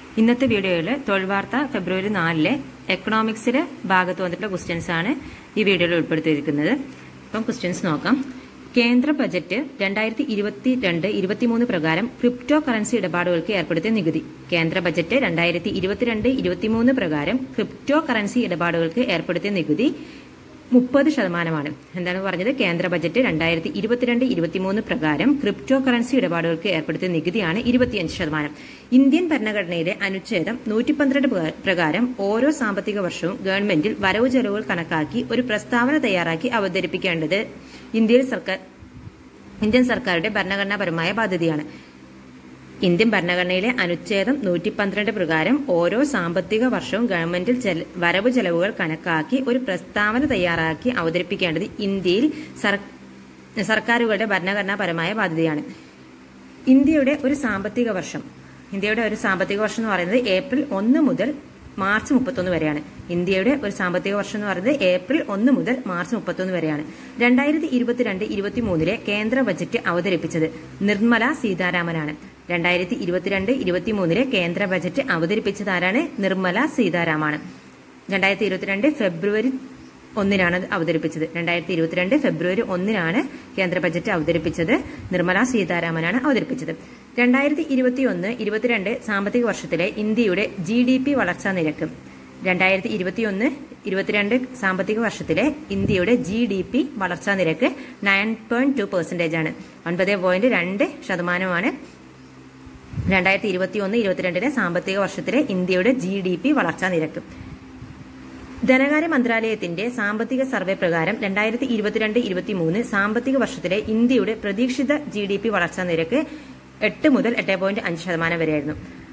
ഇന്നത്തെ വീഡിയോയിൽ തൊഴിൽ വാർത്ത ഫെബ്രുവരി നാലിലെ എക്കണോമിക്സിലെ ഭാഗത്ത് വന്നിട്ടുള്ള ക്വസ്റ്റ്യൻസ് ആണ് ഈ വീഡിയോയിൽ ഉൾപ്പെടുത്തിയിരിക്കുന്നത് അപ്പം ക്വസ്റ്റ്യൻസ് നോക്കാം കേന്ദ്ര ബജറ്റ് രണ്ടായിരത്തി ഇരുപത്തി രണ്ട് ഇരുപത്തിമൂന്ന് പ്രകാരം ക്രിപ്റ്റോ കറൻസി ഇടപാടുകൾക്ക് ഏർപ്പെടുത്തിയ നികുതി കേന്ദ്ര ബജറ്റ് രണ്ടായിരത്തി ഇരുപത്തിരണ്ട് ഇരുപത്തിമൂന്ന് പ്രകാരം ക്രിപ്റ്റോ കറൻസി ഇടപാടുകൾക്ക് ഏർപ്പെടുത്തിയ നികുതി മുപ്പത് ശതമാനമാണ് എന്താണ് പറഞ്ഞത് കേന്ദ്ര ബജറ്റ് രണ്ടായിരത്തി ഇരുപത്തിരണ്ട് ഇരുപത്തിമൂന്ന് പ്രകാരം ക്രിപ്റ്റോ കറൻസി ഇടപാടുകൾക്ക് ഏർപ്പെടുത്തിയ നികുതിയാണ് ഇരുപത്തിയഞ്ച് ശതമാനം ഇന്ത്യൻ ഭരണഘടനയിലെ അനുച്ഛേദം നൂറ്റി പന്ത്രണ്ട് പ്രകാരം ഓരോ സാമ്പത്തിക വർഷവും ഗവൺമെന്റിൽ വരവ് ചെലവുകൾ കണക്കാക്കി ഒരു പ്രസ്താവന തയ്യാറാക്കി അവതരിപ്പിക്കേണ്ടത് ഇന്ത്യയിൽ സർക്കാർ ഇന്ത്യൻ സർക്കാരുടെ ഭരണഘടനാപരമായ ബാധ്യതയാണ് ഇന്ത്യൻ ഭരണഘടനയിലെ അനുച്ഛേദം നൂറ്റി പന്ത്രണ്ട് പ്രകാരം ഓരോ സാമ്പത്തിക വർഷവും ഗവൺമെന്റിൽ വരവ് ചെലവുകൾ കണക്കാക്കി ഒരു പ്രസ്താവന തയ്യാറാക്കി അവതരിപ്പിക്കേണ്ടത് ഇന്ത്യയിൽ സർക്കാരുകളുടെ ഭരണഘടനാപരമായ ബാധ്യതയാണ് ഇന്ത്യയുടെ ഒരു സാമ്പത്തിക വർഷം ഇന്ത്യയുടെ ഒരു സാമ്പത്തിക വർഷം എന്ന് പറയുന്നത് ഏപ്രിൽ ഒന്ന് മുതൽ മാർച്ച് മുപ്പത്തൊന്ന് വരെയാണ് ഇന്ത്യയുടെ ഒരു സാമ്പത്തിക വർഷം എന്ന് പറയുന്നത് ഏപ്രിൽ ഒന്ന് മുതൽ മാർച്ച് മുപ്പത്തൊന്ന് വരെയാണ് രണ്ടായിരത്തി ഇരുപത്തിരണ്ട് ഇരുപത്തിമൂന്നിലെ കേന്ദ്ര ബജറ്റ് അവതരിപ്പിച്ചത് നിർമ്മല സീതാരാമനാണ് രണ്ടായിരത്തി ഇരുപത്തിരണ്ട് ഇരുപത്തിമൂന്നിലെ കേന്ദ്ര ബജറ്റ് അവതരിപ്പിച്ചത് ആരാണ് നിർമ്മല സീതാരാമാണ് രണ്ടായിരത്തി ഇരുപത്തിരണ്ട് ഫെബ്രുവരി ഒന്നിനാണ് അവതരിപ്പിച്ചത് രണ്ടായിരത്തി ഇരുപത്തിരണ്ട് ഫെബ്രുവരി ഒന്നിനാണ് കേന്ദ്ര ബജറ്റ് അവതരിപ്പിച്ചത് നിർമ്മല സീതാരാമനാണ് അവതരിപ്പിച്ചത് രണ്ടായിരത്തി ഇരുപത്തിയൊന്ന് ഇരുപത്തിരണ്ട് സാമ്പത്തിക വർഷത്തിലെ ഇന്ത്യയുടെ ജി ഡി പി വളർച്ചാ നിരക്ക് രണ്ടായിരത്തി ഇരുപത്തിയൊന്ന് ഇരുപത്തിരണ്ട് സാമ്പത്തിക വർഷത്തിലെ ഇന്ത്യയുടെ ജി ഡി പി വളർച്ചാ നിരക്ക് നയൻ പോയിന്റ് ടു പെർസെന്റേജ് ആണ് ഒൻപത് പോയിന്റ് രണ്ട് ശതമാനമാണ് രണ്ടായിരത്തി ഇരുപത്തി ഒന്ന് ഇരുപത്തിരണ്ടിലെ സാമ്പത്തിക വർഷത്തിലെ ഇന്ത്യയുടെ ജി ഡി പി വളർച്ചാ നിരക്ക് ധനകാര്യ മന്ത്രാലയത്തിന്റെ സാമ്പത്തിക സർവേ പ്രകാരം രണ്ടായിരത്തി ഇരുപത്തിരണ്ട് ഇരുപത്തിമൂന്ന് സാമ്പത്തിക വർഷത്തിലെ ഇന്ത്യയുടെ പ്രതീക്ഷിത ജി ഡി പി വളർച്ചാ നിരക്ക് എട്ട് മുതൽ എട്ട് പോയിന്റ് അഞ്ച് ശതമാനം വരെയായിരുന്നു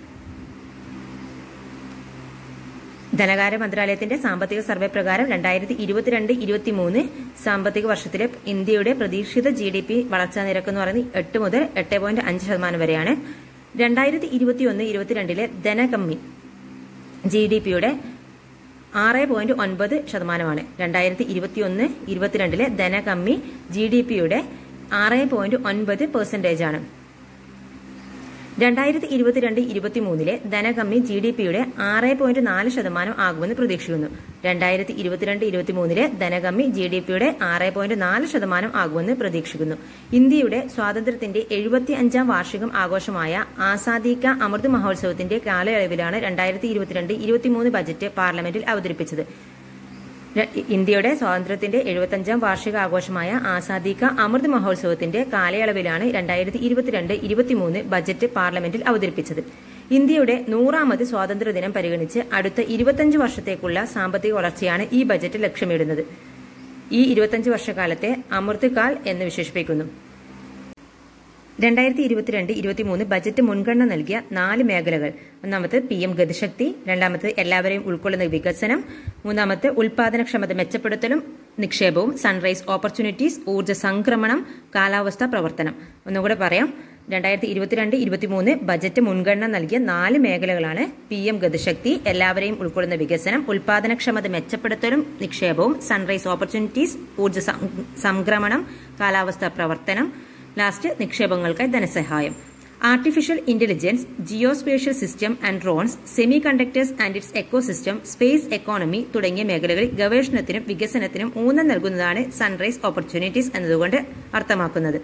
ധനകാര്യ മന്ത്രാലയത്തിന്റെ സാമ്പത്തിക സർവേ പ്രകാരം രണ്ടായിരത്തി ഇരുപത്തിരണ്ട് ഇരുപത്തിമൂന്ന് സാമ്പത്തിക വർഷത്തിലെ ഇന്ത്യയുടെ പ്രതീക്ഷിത ജി ഡി പി വളർച്ചാ നിരക്ക് എന്ന് പറയുന്നത് എട്ട് മുതൽ എട്ട് പോയിന്റ് അഞ്ച് ശതമാനം വരെയാണ് രണ്ടായിരത്തി ഇരുപത്തിയൊന്ന് ഇരുപത്തിരണ്ടിലെ ധനകമ്മി ജി ഡി പിയുടെ ആറ് പോയിന്റ് ഒൻപത് ശതമാനമാണ് രണ്ടായിരത്തി ഇരുപത്തിയൊന്ന് ഇരുപത്തിരണ്ടിലെ ധനകമ്മി ജി ഡി പിയുടെ ആറ് പോയിന്റ് ഒൻപത് പെർസെന്റേജ് ആണ് രണ്ടായിരത്തി ഇരുപത്തിരണ്ട് ഇരുപത്തിമൂന്നിലെ ധനകമ്മി ജി ഡി പിയുടെ ആറ് പോയിന്റ് നാല് ശതമാനം ആകുമെന്ന് പ്രതീക്ഷിക്കുന്നു രണ്ടായിരത്തി ഇരുപത്തിരണ്ട് ഇരുപത്തിമൂന്നിലെ ധനകമ്മി ജി ഡി പിയുടെ ആറ് പോയിന്റ് നാല് ശതമാനം ആകുമെന്ന് പ്രതീക്ഷിക്കുന്നു ഇന്ത്യയുടെ സ്വാതന്ത്ര്യത്തിന്റെ എഴുപത്തി അഞ്ചാം വാർഷികം ആഘോഷമായ ആസാദി കാ അമൃത് മഹോത്സവത്തിന്റെ കാലയളവിലാണ് രണ്ടായിരത്തി ഇരുപത്തിരണ്ട് ഇരുപത്തിമൂന്ന് ബജറ്റ് പാർലമെന്റിൽ അവതരിപ്പിച്ചത് ഇന്ത്യയുടെ സ്വാതന്ത്ര്യത്തിന്റെ എഴുപത്തഞ്ചാം വാർഷിക ആഘോഷമായ ആസാദി കാ അമൃത് മഹോത്സവത്തിന്റെ കാലയളവിലാണ് രണ്ടായിരത്തി ഇരുപത്തിരണ്ട് ഇരുപത്തിമൂന്ന് ബജറ്റ് പാർലമെന്റിൽ അവതരിപ്പിച്ചത് ഇന്ത്യയുടെ നൂറാമത് സ്വാതന്ത്ര്യദിനം പരിഗണിച്ച് അടുത്ത ഇരുപത്തഞ്ച് വർഷത്തേക്കുള്ള സാമ്പത്തിക വളർച്ചയാണ് ഈ ബജറ്റ് ലക്ഷ്യമിടുന്നത് ഈ ഇരുപത്തഞ്ച് വർഷക്കാലത്തെ അമൃത് കാൽ എന്ന് വിശേഷിപ്പിക്കുന്നു രണ്ടായിരത്തി ഇരുപത്തിരണ്ട് ഇരുപത്തിമൂന്ന് ബജറ്റ് മുൻഗണന നൽകിയ നാല് മേഖലകൾ ഒന്നാമത് പി എം ഗതിശക്തി രണ്ടാമത് എല്ലാവരെയും ഉൾക്കൊള്ളുന്ന വികസനം മൂന്നാമത് ഉൽപാദനക്ഷമത മെച്ചപ്പെടുത്തലും നിക്ഷേപവും സൺറൈസ് ഓപ്പർച്യൂണിറ്റീസ് ഊർജ്ജ സംക്രമണം കാലാവസ്ഥാ പ്രവർത്തനം ഒന്നുകൂടെ പറയാം രണ്ടായിരത്തി ഇരുപത്തിരണ്ട് ഇരുപത്തിമൂന്ന് ബജറ്റ് മുൻഗണന നൽകിയ നാല് മേഖലകളാണ് പി എം ഗതിശക്തി എല്ലാവരെയും ഉൾക്കൊള്ളുന്ന വികസനം ഉൽപാദനക്ഷമത മെച്ചപ്പെടുത്തലും നിക്ഷേപവും സൺറൈസ് ഓപ്പർച്യൂണിറ്റീസ് ഊർജ്ജ സംക്രമണം കാലാവസ്ഥാ പ്രവർത്തനം ലാസ്റ്റ് നിക്ഷേപങ്ങൾക്കായി ധനസഹായം artificial intelligence geospatial system and drones semiconductors and its ecosystem space economy തുടങ്ങിയ മേഖലകളിൽ ഗവേഷണത്തിനും വികസനത്തിനും ഊന്നൽ നൽകുന്നതാണ് സൺറൈസ് ഓപ്പർച്യൂണിറ്റീസ് എന്നതുകൊണ്ട് അർത്ഥമാക്കുന്നത്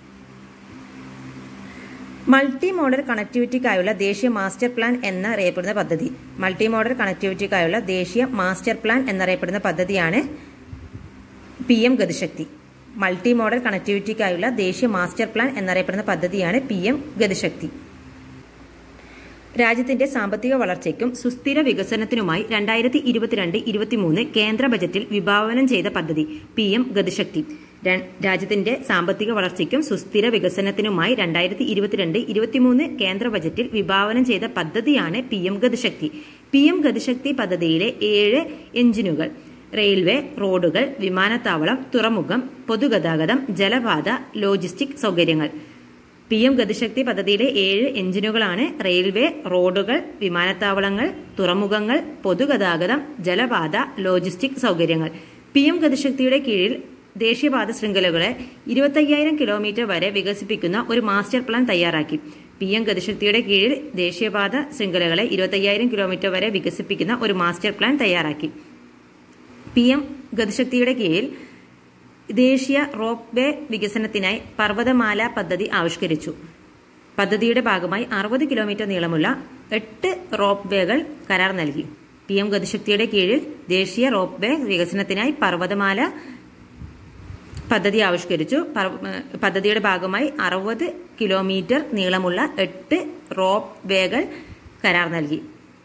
മൾട്ടി മോഡൽ കണക്ടിവിറ്റിക്കായുള്ള ദേശീയ മാസ്റ്റർ പ്ലാൻ എന്നറിയപ്പെടുന്ന പദ്ധതി മൾട്ടി മോഡൽ കണക്ടിവിറ്റിക്കായുള്ള ദേശീയ മാസ്റ്റർ പ്ലാൻ എന്നറിയപ്പെടുന്ന പദ്ധതിയാണ് P M Gati Shakti multi modal കണക്ടിവിറ്റിക്കായുള്ള ദേശീയ മാസ്റ്റർ പ്ലാൻ എന്നറിയപ്പെടുന്ന പദ്ധതിയാണ് പി എം ഗതിശക്തി രാജ്യത്തിന്റെ സാമ്പത്തിക വളർച്ചയ്ക്കും സുസ്ഥിര വികസനത്തിനുമായി രണ്ടായിരത്തി ഇരുപത്തിരണ്ട് ഇരുപത്തിമൂന്ന് കേന്ദ്ര ബജറ്റിൽ വിഭാവനം ചെയ്ത പദ്ധതി പി എം ഗതിശക്തി രാജ്യത്തിന്റെ സാമ്പത്തിക വളർച്ചയ്ക്കും സുസ്ഥിര വികസനത്തിനുമായി രണ്ടായിരത്തി ഇരുപത്തിരണ്ട് ഇരുപത്തിമൂന്ന് കേന്ദ്ര ബജറ്റിൽ വിഭാവനം ചെയ്ത പദ്ധതിയാണ് P M Gati Shakti P M Gati Shakti പദ്ധതിയിലെ ഏഴ് എഞ്ചിനുകൾ റെയിൽവേ റോഡുകൾ വിമാനത്താവളം തുറമുഖം പൊതുഗതാഗതം ജലപാത ലോജിസ്റ്റിക് സൗകര്യങ്ങൾ പി എം ഗതിശക്തി പദ്ധതിയിലെ ഏഴ് എഞ്ചിനുകളാണ് റെയിൽവേ റോഡുകൾ വിമാനത്താവളങ്ങൾ തുറമുഖങ്ങൾ പൊതുഗതാഗതം ജലപാത ലോജിസ്റ്റിക് സൗകര്യങ്ങൾ പി എം ഗതിശക്തിയുടെ കീഴിൽ ദേശീയപാത ശൃംഖലകളെ ഇരുപത്തയ്യായിരം കിലോമീറ്റർ വരെ വികസിപ്പിക്കുന്ന ഒരു മാസ്റ്റർ പ്ലാൻ തയ്യാറാക്കി പി എം ഗതിശക്തിയുടെ കീഴിൽ ദേശീയപാത ശൃംഖലകളെ ഇരുപത്തയ്യായിരം കിലോമീറ്റർ വരെ വികസിപ്പിക്കുന്ന ഒരു മാസ്റ്റർ പ്ലാൻ തയ്യാറാക്കി പി എം ഗതിശക്തിയുടെ കീഴിൽ ദേശീയ റോപ്പ് വേ വികസനത്തിനായി പർവ്വതമാല പദ്ധതി ആവിഷ്കരിച്ചു പദ്ധതിയുടെ ഭാഗമായി അറുപത് കിലോമീറ്റർ നീളമുള്ള എട്ട് റോപ്പ് വേകൾ കരാർ നൽകി പി എം ഗതിശക്തിയുടെ കീഴിൽ ദേശീയ റോപ്പ് വേ വികസനത്തിനായി പർവ്വതമാല പദ്ധതി ആവിഷ്കരിച്ചു പദ്ധതിയുടെ ഭാഗമായി അറുപത് കിലോമീറ്റർ നീളമുള്ള എട്ട് റോപ്പ് വേകൾ കരാർ നൽകി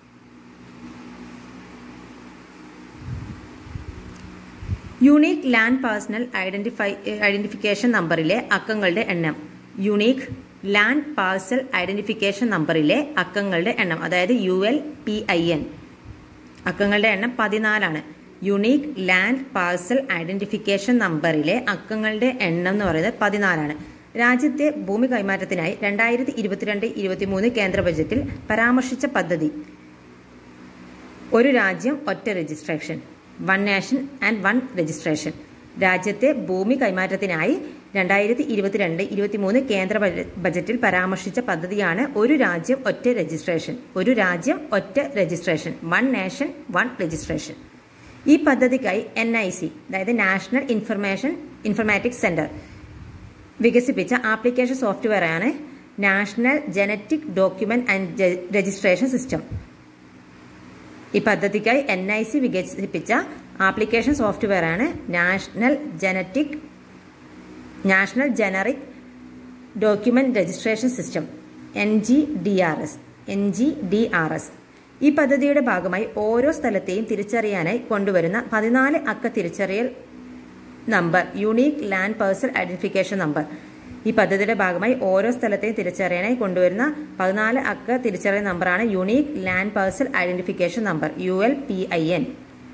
unique land personal identify identification നമ്പറിലെ അക്കങ്ങളുടെ എണ്ണം യുണീക് ലാൻഡ് പാഴ്സൽ ഐഡന്റിഫിക്കേഷൻ നമ്പറിലെ അക്കങ്ങളുടെ എണ്ണം അതായത് U L P I N അക്കങ്ങളുടെ എണ്ണം പതിനാലാണ് യുണീക് ലാൻഡ് പാഴ്സൽ ഐഡന്റിഫിക്കേഷൻ നമ്പറിലെ അക്കങ്ങളുടെ എണ്ണം എന്ന് പറയുന്നത് പതിനാലാണ് രാജ്യത്തെ ഭൂമി കൈമാറ്റത്തിനായി രണ്ടായിരത്തി ഇരുപത്തിരണ്ട് ഇരുപത്തിമൂന്ന് കേന്ദ്ര ബജറ്റിൽ പരാമർശിച്ച പദ്ധതി ഒരു രാജ്യം ഒറ്റ registration one nation and one registration രാജ്യത്തെ ഭൂമി കൈമാറ്റത്തിനായി രണ്ടായിരത്തി ഇരുപത്തിരണ്ട് ഇരുപത്തിമൂന്ന് കേന്ദ്ര ബജറ്റിൽ പരാമർശിച്ച പദ്ധതിയാണ് ഒരു രാജ്യം ഒറ്റ രജിസ്ട്രേഷൻ ഒരു രാജ്യം ഒറ്റ registration one nation one registration ഈ പദ്ധതിക്കായി എൻ ഐ സി അതായത് നാഷണൽ ഇൻഫർമേഷൻ ഇൻഫർമാറ്റിക്സ് സെന്റർ വികസിപ്പിച്ച ആപ്ലിക്കേഷൻ സോഫ്റ്റ്വെയറാണ് national genetic document and registration system ഈ പദ്ധതിക്കായി എൻ ഐ സി വികസിപ്പിച്ച ആപ്ലിക്കേഷൻ സോഫ്റ്റ്വെയറാണ് national genetic national generic document registration system N G D R S N G D R S ഈ പദ്ധതിയുടെ ഭാഗമായി ഓരോ സ്ഥലത്തെയും തിരിച്ചറിയാനായി കൊണ്ടുവരുന്ന പതിനാല് അക്ക തിരിച്ചറിയൽ number unique land parcel identification number ഈ പദ്ധതിയുടെ ഭാഗമായി ഓരോ സ്ഥലത്തെയും തിരിച്ചറിയാനായി കൊണ്ടുവരുന്ന പതിനാല് അക്ക തിരിച്ചറിയൽ നമ്പറാണ് unique land parcel identification number U L P I N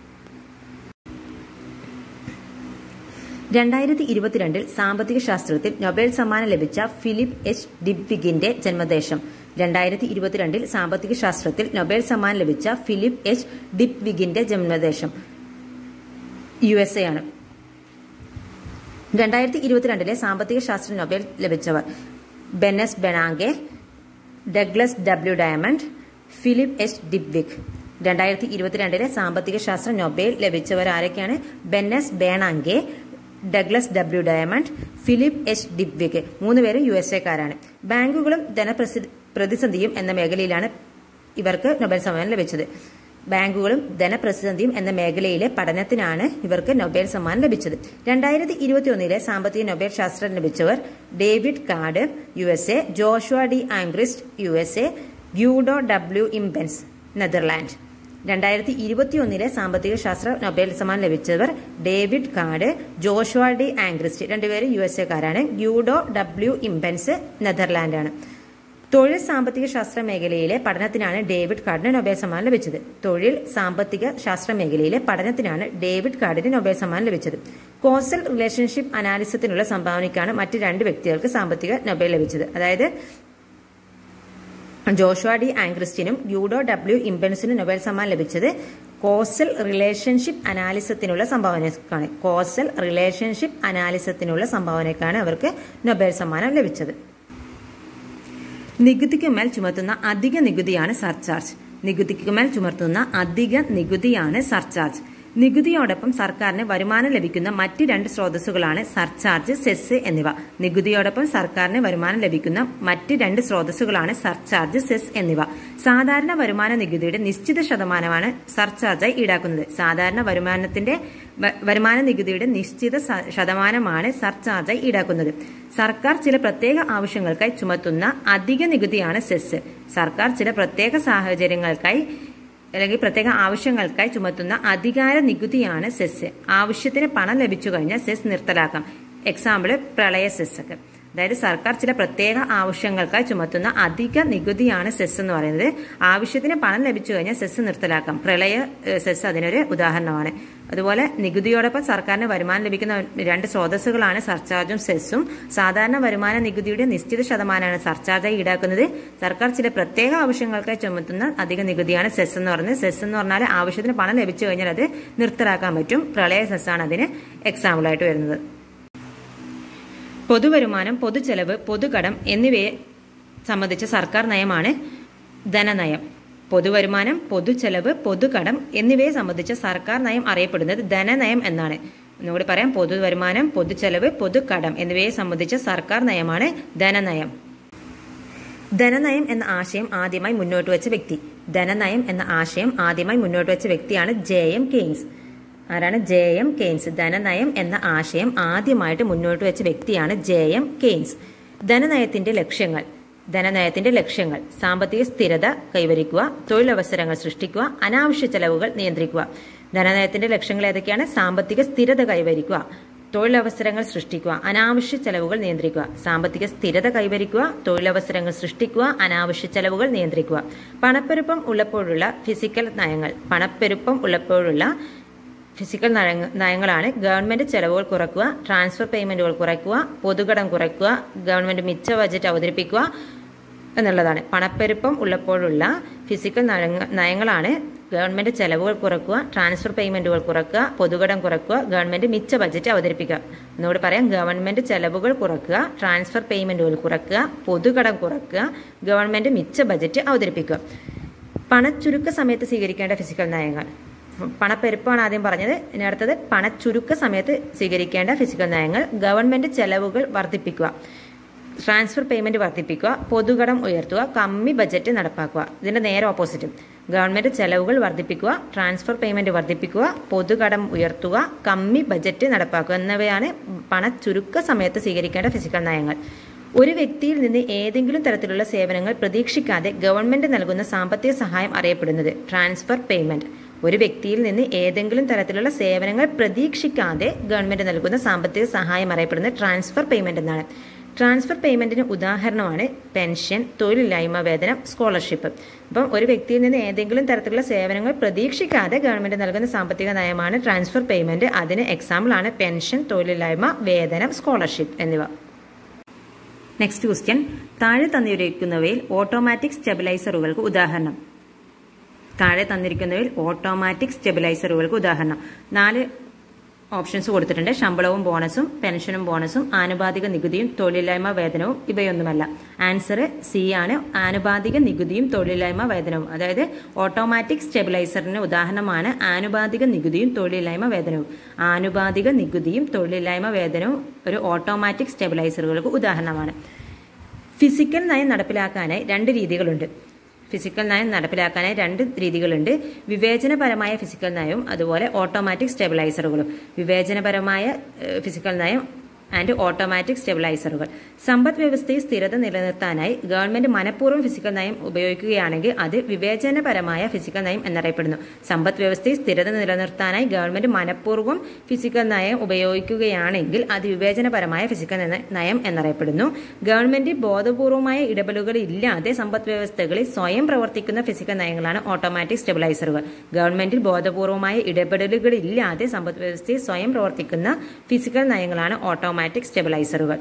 രണ്ടായിരത്തി ഇരുപത്തിരണ്ടിൽ സാമ്പത്തിക ശാസ്ത്രത്തിൽ നൊബേൽ സമ്മാനം ലഭിച്ച ഫിലിപ്പ് എച്ച് ഡിബ്വിഗിന്റെ ജന്മദേശം രണ്ടായിരത്തി ഇരുപത്തിരണ്ടിൽ സാമ്പത്തിക ശാസ്ത്രത്തിൽ നൊബേൽ സമ്മാനം ലഭിച്ച ഫിലിപ്പ് എച്ച് ഡിബ്വിഗിന്റെ ജന്മദേശം യു എസ് എ ആണ് രണ്ടായിരത്തി ഇരുപത്തിരണ്ടിലെ സാമ്പത്തിക ശാസ്ത്ര നൊബേൽ ലഭിച്ചവർ Ben S Bernanke Douglas W Diamond Philip H Dybvig രണ്ടായിരത്തി ഇരുപത്തിരണ്ടിലെ സാമ്പത്തിക ശാസ്ത്ര നൊബേൽ ലഭിച്ചവർ ആരൊക്കെയാണ് Ben S Bernanke Douglas W Diamond Philip H Dybvig മൂന്നുപേരും യു എസ് എക്കാരാണ് ബാങ്കുകളും ധനപ്രതിസന്ധിയും എന്ന മേഖലയിലാണ് ഇവർക്ക് നൊബേൽ സമ്മാനം ലഭിച്ചത് ബാങ്കുകളും ധനപ്രതിസന്ധിയും എന്ന മേഖലയിലെ പഠനത്തിനാണ് ഇവർക്ക് നൊബേൽ സമ്മാനം ലഭിച്ചത് രണ്ടായിരത്തി ഇരുപത്തിയൊന്നിലെ സാമ്പത്തിക നൊബേൽ ശാസ്ത്രം ലഭിച്ചവർ David Card U S A Joshua D Angrist U S A Guido W Imbens Netherland രണ്ടായിരത്തി ഇരുപത്തിയൊന്നിലെ സാമ്പത്തിക ശാസ്ത്ര നൊബേൽ സമ്മാനം ലഭിച്ചവർ David Card Joshua D Angrist രണ്ടുപേരും യു എസ് എക്കാരാണ് ഗ്യൂഡോ ഡബ്ല്യു ഇംബെൻസ് നെതർലാൻഡാണ് തൊഴിൽ സാമ്പത്തിക ശാസ്ത്ര മേഖലയിലെ പഠനത്തിനാണ് ഡേവിഡ് കാർഡിന് നൊബേൽ സമ്മാനം ലഭിച്ചത് തൊഴിൽ സാമ്പത്തിക ശാസ്ത്ര മേഖലയിലെ പഠനത്തിനാണ് ഡേവിഡ് കാർഡിന് നൊബേൽ സമ്മാനം ലഭിച്ചത് കോസൽ റിലേഷൻഷിപ്പ് അനാലിസത്തിനുള്ള സംഭാവനയ്ക്കാണ് മറ്റ് രണ്ട് വ്യക്തികൾക്ക് സാമ്പത്തിക നൊബേൽ ലഭിച്ചത് അതായത് ജോഷുവ ഡി ആംഗ്രിസ്റ്റിനും യൂഡോ ഡബ്ല്യു ഇംബൻസിനും നൊബേൽ സമ്മാനം ലഭിച്ചത് കോസൽ റിലേഷൻഷിപ്പ് അനാലിസത്തിനുള്ള സംഭാവനക്കാണ് കോസൽ റിലേഷൻഷിപ്പ് അനാലിസത്തിനുള്ള സംഭാവനക്കാണ് അവർക്ക് നൊബേൽ സമ്മാനം ലഭിച്ചത് നികുതിക്കുമേൽ ചുമത്തുന്ന അധിക നികുതിയാണ് സർചാർജ് നികുതിക്കുമേൽ ചുമത്തുന്ന അധിക നികുതിയാണ് സർചാർജ് നികുതിയോടൊപ്പം സർക്കാരിന് വരുമാനം ലഭിക്കുന്ന മറ്റ് രണ്ട് സ്രോതസ്സുകളാണ് സർചാർജ് സെസ് എന്നിവ നികുതിയോടൊപ്പം സർക്കാരിന് വരുമാനം ലഭിക്കുന്ന മറ്റ് രണ്ട് സ്രോതസ്സുകളാണ് സർചാർജ് സെസ് എന്നിവ സാധാരണ വരുമാന നികുതിയുടെ നിശ്ചിത ശതമാനമാണ് സർചാർജായി ഈടാക്കുന്നത് സാധാരണ വരുമാനത്തിന്റെ വരുമാന നികുതിയുടെ നിശ്ചിത ശതമാനമാണ് സർചാർജായി ഈടാക്കുന്നത് സർക്കാർ ചില പ്രത്യേക ആവശ്യങ്ങൾക്കായി ചുമത്തുന്ന അധിക നികുതിയാണ് സെസ് സർക്കാർ ചില പ്രത്യേക സാഹചര്യങ്ങൾക്കായി അല്ലെങ്കിൽ പ്രത്യേക ആവശ്യങ്ങൾക്കായി ചുമത്തുന്ന അധികാര നികുതിയാണ് സെസ് ആവശ്യത്തിന് പണം ലഭിച്ചു കഴിഞ്ഞാൽ സെസ് നിർത്തലാക്കാം എക്സാമ്പിൾ പ്രളയ സെസ് ഒക്കെ അതായത് സർക്കാർ ചില പ്രത്യേക ആവശ്യങ്ങൾക്കായി ചുമത്തുന്ന അധിക നികുതിയാണ് സെസ് എന്ന് പറയുന്നത് ആവശ്യത്തിന് പണം ലഭിച്ചു കഴിഞ്ഞാൽ സെസ് നിർത്തലാക്കാം പ്രളയ സെസ് അതിനൊരു ഉദാഹരണമാണ് അതുപോലെ നികുതിയോടൊപ്പം സർക്കാരിന് വരുമാനം ലഭിക്കുന്ന രണ്ട് സ്രോതസ്സുകളാണ് സർചാർജും സെസ്സും സാധാരണ വരുമാന നികുതിയുടെ നിശ്ചിത ശതമാനമാണ് സർചാർജായി ഈടാക്കുന്നത് സർക്കാർ ചില പ്രത്യേക ആവശ്യങ്ങൾക്കായി ചുമത്തുന്ന അധിക നികുതിയാണ് സെസ് എന്ന് പറയുന്നത് സെസ് എന്ന് പറഞ്ഞാൽ ആവശ്യത്തിന് പണം ലഭിച്ചു കഴിഞ്ഞാൽ അത് നിർത്തലാക്കാൻ പറ്റും പ്രളയ സെസ്സാണ് അതിന് എക്സാമ്പിളായിട്ട് വരുന്നത് പൊതുവരുമാനം പൊതുചെലവ് പൊതുകടം എന്നിവയെ സംബന്ധിച്ച സർക്കാർ നയമാണ് ധനനയം പൊതുവരുമാനം പൊതുചെലവ് പൊതുകടം എന്നിവയെ സംബന്ധിച്ച സർക്കാർ നയം അറിയപ്പെടുന്നത് ധനനയം എന്നാണ് ഒന്നുകൂടി പറയാം പൊതുവരുമാനം പൊതുചെലവ് പൊതുകടം എന്നിവയെ സംബന്ധിച്ച സർക്കാർ നയമാണ് ധനനയം ധനനയം എന്ന ആശയം ആദ്യമായി മുന്നോട്ട് വെച്ച വ്യക്തി ധനനയം എന്ന ആശയം ആദ്യമായി മുന്നോട്ട് വെച്ച വ്യക്തിയാണ് ജെ എം കെയ്ൻസ് ആരാണ് ജെ എം കെയ്ൻസ് ധനനയം എന്ന ആശയം ആദ്യമായിട്ട് മുന്നോട്ട് വെച്ച വ്യക്തിയാണ് ജെ എം കെയ്ൻസ് ധനനയത്തിന്റെ ലക്ഷ്യങ്ങൾ ധനനയത്തിന്റെ ലക്ഷ്യങ്ങൾ സാമ്പത്തിക സ്ഥിരത കൈവരിക്കുക തൊഴിലവസരങ്ങൾ സൃഷ്ടിക്കുക അനാവശ്യ ചെലവുകൾ നിയന്ത്രിക്കുക ധനനയത്തിന്റെ ലക്ഷ്യങ്ങൾ ഏതൊക്കെയാണ് സാമ്പത്തിക സ്ഥിരത കൈവരിക്കുക തൊഴിലവസരങ്ങൾ സൃഷ്ടിക്കുക അനാവശ്യ ചെലവുകൾ നിയന്ത്രിക്കുക സാമ്പത്തിക സ്ഥിരത കൈവരിക്കുക തൊഴിലവസരങ്ങൾ സൃഷ്ടിക്കുക അനാവശ്യ ചെലവുകൾ നിയന്ത്രിക്കുക പണപ്പെരുപ്പം ഉള്ളപ്പോഴുള്ള ഫിസിക്കൽ നയങ്ങൾ പണപ്പെരുപ്പം ഉള്ളപ്പോഴുള്ള ഫിസിക്കൽ നയങ്ങ- നയങ്ങളാണ് ഗവൺമെന്റ് ചെലവുകൾ കുറയ്ക്കുക ട്രാൻസ്ഫർ പേയ്മെന്റുകൾ കുറയ്ക്കുക പൊതുകടം കുറയ്ക്കുക ഗവൺമെന്റ് മിച്ച ബജറ്റ് അവതരിപ്പിക്കുക എന്നുള്ളതാണ് പണപ്പെരുപ്പം ഉള്ളപ്പോഴുള്ള ഫിസിക്കൽ നയങ്ങ- നയങ്ങളാണ് ഗവൺമെന്റ് ചെലവുകൾ കുറയ്ക്കുക ട്രാൻസ്ഫർ പേയ്മെന്റുകൾ കുറയ്ക്കുക പൊതുകടം കുറയ്ക്കുക ഗവൺമെന്റ് മിച്ച ബജറ്റ് അവതരിപ്പിക്കുക എന്നോട് പറയാം ഗവൺമെന്റ് ചെലവുകൾ കുറയ്ക്കുക ട്രാൻസ്ഫർ പേയ്മെന്റുകൾ കുറയ്ക്കുക പൊതുകടം കുറയ്ക്കുക ഗവൺമെന്റ് മിച്ച ബജറ്റ് അവതരിപ്പിക്കുക പണച്ചുരുക്ക സമയത്ത് സ്വീകരിക്കേണ്ട ഫിസിക്കൽ നയങ്ങൾ പണപ്പെരുപ്പമാണ് ആദ്യം പറഞ്ഞത് ഇനി അടുത്തത് പണച്ചുരുക്ക സമയത്ത് സ്വീകരിക്കേണ്ട ഫിസിക്കൽ നയങ്ങൾ ഗവൺമെന്റ് ചെലവുകൾ വർദ്ധിപ്പിക്കുക ട്രാൻസ്ഫർ പേയ്മെന്റ് വർദ്ധിപ്പിക്കുക പൊതുകടം ഉയർത്തുക കമ്മി ബജറ്റ് നടപ്പാക്കുക ഇതിന്റെ നേരെ ഓപ്പോസിറ്റ് ഗവൺമെന്റ് ചെലവുകൾ വർദ്ധിപ്പിക്കുക ട്രാൻസ്ഫർ പേയ്മെന്റ് വർദ്ധിപ്പിക്കുക പൊതുകടം ഉയർത്തുക കമ്മി ബജറ്റ് നടപ്പാക്കുക എന്നിവയാണ് പണച്ചുരുക്ക സമയത്ത് സ്വീകരിക്കേണ്ട ഫിസിക്കൽ നയങ്ങൾ ഒരു വ്യക്തിയിൽ നിന്ന് ഏതെങ്കിലും തരത്തിലുള്ള സേവനങ്ങൾ പ്രതീക്ഷിക്കാതെ ഗവൺമെന്റ് നൽകുന്ന സാമ്പത്തിക സഹായം അറിയപ്പെടുന്നത് ട്രാൻസ്ഫർ പേയ്മെന്റ് ഒരു വ്യക്തിയിൽ നിന്ന് ഏതെങ്കിലും തരത്തിലുള്ള സേവനങ്ങൾ പ്രതീക്ഷിക്കാതെ ഗവൺമെന്റ് നൽകുന്ന സാമ്പത്തിക സഹായം അറിയപ്പെടുന്നത് ട്രാൻസ്ഫർ പേയ്മെന്റ് എന്നാണ് ട്രാൻസ്ഫർ പേയ്മെന്റിന് ഉദാഹരണമാണ് പെൻഷൻ തൊഴിലില്ലായ്മ വേതനം സ്കോളർഷിപ്പ് അപ്പം ഒരു വ്യക്തിയിൽ നിന്ന് ഏതെങ്കിലും തരത്തിലുള്ള സേവനങ്ങൾ പ്രതീക്ഷിക്കാതെ ഗവൺമെന്റ് നൽകുന്ന സാമ്പത്തിക നയമാണ് ട്രാൻസ്ഫർ പേയ്മെന്റ് അതിന് എക്സാമ്പിൾ ആണ് പെൻഷൻ തൊഴിലില്ലായ്മ വേതനം സ്കോളർഷിപ്പ് എന്നിവ നെക്സ്റ്റ് ക്വസ്റ്റ്യൻ താഴെ തന്നിരിക്കുന്നവയിൽ ഓട്ടോമാറ്റിക് സ്റ്റെബിലൈസറുകൾക്ക് ഉദാഹരണം താഴെ തന്നിരിക്കുന്നവയിൽ ഓട്ടോമാറ്റിക് സ്റ്റെബിലൈസറുകൾക്ക് ഉദാഹരണം നാല് ഓപ്ഷൻസ് കൊടുത്തിട്ടുണ്ട് ശമ്പളവും ബോണസും പെൻഷനും ബോണസും ആനുപാതിക നികുതിയും തൊഴിലില്ലായ്മ വേതനവും ഇവയൊന്നുമല്ല ആൻസർ സി ആണ് ആനുപാതിക നികുതിയും തൊഴിലില്ലായ്മ വേതനവും അതായത് ഓട്ടോമാറ്റിക് സ്റ്റെബിലൈസറിന് ഉദാഹരണമാണ് ആനുപാതിക നികുതിയും തൊഴിലില്ലായ്മ വേതനവും ആനുപാതിക നികുതിയും തൊഴിലില്ലായ്മ വേതനവും ഒരു ഓട്ടോമാറ്റിക് സ്റ്റെബിലൈസറുകൾക്ക് ഉദാഹരണമാണ് ഫിസിക്കൽ നയം നടപ്പിലാക്കാനായി രണ്ട് രീതികളുണ്ട് ഫിസിക്കൽ നയം നടപ്പിലാക്കാനായി രണ്ട് രീതികളുണ്ട് വിവേചനപരമായ ഫിസിക്കൽ നയവും അതുപോലെ ഓട്ടോമാറ്റിക് സ്റ്റെബിലൈസറുകളും വിവേചനപരമായ ഏഹ്, ഫിസിക്കൽ നയം ആൻഡ് ഓട്ടോമാറ്റിക് സ്റ്റെബിലൈസറുകൾ സമ്പദ് വ്യവസ്ഥയിൽ സ്ഥിരത നിലനിർത്താനായി ഗവൺമെന്റ് മനഃപൂർവ്വം ഫിസിക്കൽ നയം ഉപയോഗിക്കുകയാണെങ്കിൽ അത് വിവേചനപരമായ ഫിസിക്കൽ നയം എന്നറിയപ്പെടുന്നു സമ്പദ് വ്യവസ്ഥയിൽ സ്ഥിരത നിലനിർത്താനായി ഗവൺമെന്റ് മനഃപൂർവ്വം ഫിസിക്കൽ നയം ഉപയോഗിക്കുകയാണെങ്കിൽ അത് വിവേചനപരമായ ഫിസിക്കൽ നയ- നയം എന്നറിയപ്പെടുന്നു ഗവൺമെന്റ് ബോധപൂർവമായ ഇടപെടലുകൾ ഇല്ലാതെ സമ്പദ് വ്യവസ്ഥകളിൽ സ്വയം പ്രവർത്തിക്കുന്ന ഫിസിക്കൽ നയങ്ങളാണ് ഓട്ടോമാറ്റിക് സ്റ്റെബിലൈസറുകൾ ഗവൺമെന്റിൽ ബോധപൂർവമായ ഇടപെടലുകൾ ഇല്ലാതെ സമ്പദ് വ്യവസ്ഥയിൽ സ്വയം പ്രവർത്തിക്കുന്ന ഫിസിക്കൽ നയങ്ങളാണ് ഓട്ടോമാറ്റിക് സ്റ്റെബിലൈസറുകൾ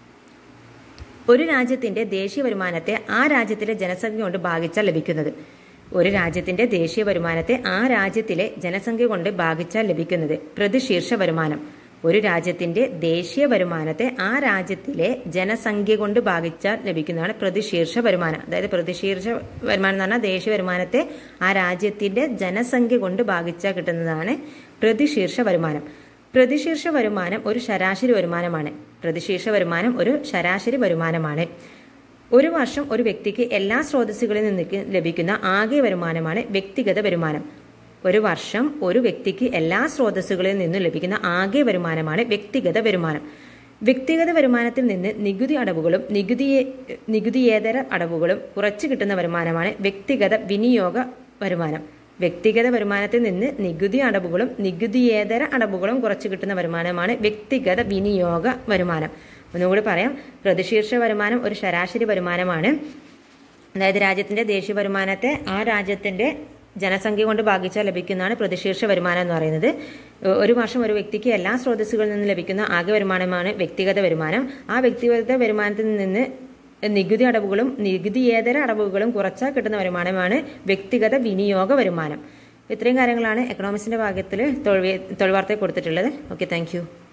ഒരു രാജ്യത്തിന്റെ ദേശീയ വരുമാനത്തെ ആ രാജ്യത്തിലെ ജനസംഖ്യ കൊണ്ട് ഭാഗിച്ചാൽ ലഭിക്കുന്നത് ഒരു രാജ്യത്തിന്റെ ദേശീയ വരുമാനത്തെ ആ രാജ്യത്തിലെ ജനസംഖ്യ കൊണ്ട് ഭാഗിച്ചാൽ ലഭിക്കുന്നത് പ്രതിശീർഷ വരുമാനം ഒരു രാജ്യത്തിന്റെ ദേശീയ വരുമാനത്തെ ആ രാജ്യത്തിലെ ജനസംഖ്യ കൊണ്ട് ഭാഗിച്ചാൽ ലഭിക്കുന്നതാണ് പ്രതിശീർഷ വരുമാനം അതായത് പ്രതിശീർഷ വരുമാനം എന്ന് പറഞ്ഞാൽ ദേശീയ വരുമാനത്തെ ആ രാജ്യത്തിന്റെ ജനസംഖ്യ കൊണ്ട് ഭാഗിച്ചാൽ കിട്ടുന്നതാണ് പ്രതിശീർഷ വരുമാനം പ്രതിശീർഷ വരുമാനം ഒരു ശരാശരി വരുമാനമാണ് പ്രതിശീർഷ വരുമാനം ഒരു ശരാശരി വരുമാനമാണ് ഒരു വർഷം ഒരു വ്യക്തിക്ക് എല്ലാ സ്രോതസ്സുകളിൽ നിന്ന് ലഭിക്കുന്ന ആകെ വരുമാനമാണ് വ്യക്തിഗത വരുമാനം ഒരു വർഷം ഒരു വ്യക്തിക്ക് എല്ലാ സ്രോതസ്സുകളിൽ നിന്നും ലഭിക്കുന്ന ആകെ വരുമാനമാണ് വ്യക്തിഗത വരുമാനം വ്യക്തിഗത വരുമാനത്തിൽ നിന്ന് നികുതി അടവുകളും നികുതിയേ നികുതിയേതര അടവുകളും കുറച്ചു കിട്ടുന്ന വരുമാനമാണ് വ്യക്തിഗത വിനിയോഗ വരുമാനം വ്യക്തിഗത വരുമാനത്തിൽ നിന്ന് നികുതി അടവുകളും നികുതിയേതര അടവുകളും കുറച്ചു കിട്ടുന്ന വരുമാനമാണ് വ്യക്തിഗത വിനിയോഗ വരുമാനം ഒന്നുകൂടി പറയാം പ്രതിശീർഷ വരുമാനം ഒരു ശരാശരി വരുമാനമാണ് അതായത് രാജ്യത്തിന്റെ ദേശീയ വരുമാനത്തെ ആ രാജ്യത്തിന്റെ ജനസംഖ്യ കൊണ്ട് ഭാഗിച്ചാൽ ലഭിക്കുന്നതാണ് പ്രതിശീർഷ വരുമാനം എന്ന് പറയുന്നത് ഒരു വർഷം ഒരു വ്യക്തിക്ക് എല്ലാ സ്രോതസ്സുകളിൽ നിന്ന് ലഭിക്കുന്ന ആകെ വരുമാനമാണ് വ്യക്തിഗത വരുമാനം ആ വ്യക്തിഗത വരുമാനത്തിൽ നിന്ന് നികുതി അടവുകളും നികുതിയേതര അടവുകളും കുറച്ചാൽ കിട്ടുന്ന വരുമാനമാണ് വ്യക്തിഗത വിനിയോഗ വരുമാനം ഇത്രയും കാര്യങ്ങളാണ് എക്കണോമിക്സിന്റെ ഭാഗത്തിൽ തൊഴിൽ തൊഴിൽ വാർത്തയിൽ കൊടുത്തിട്ടുള്ളത് ഓക്കെ താങ്ക്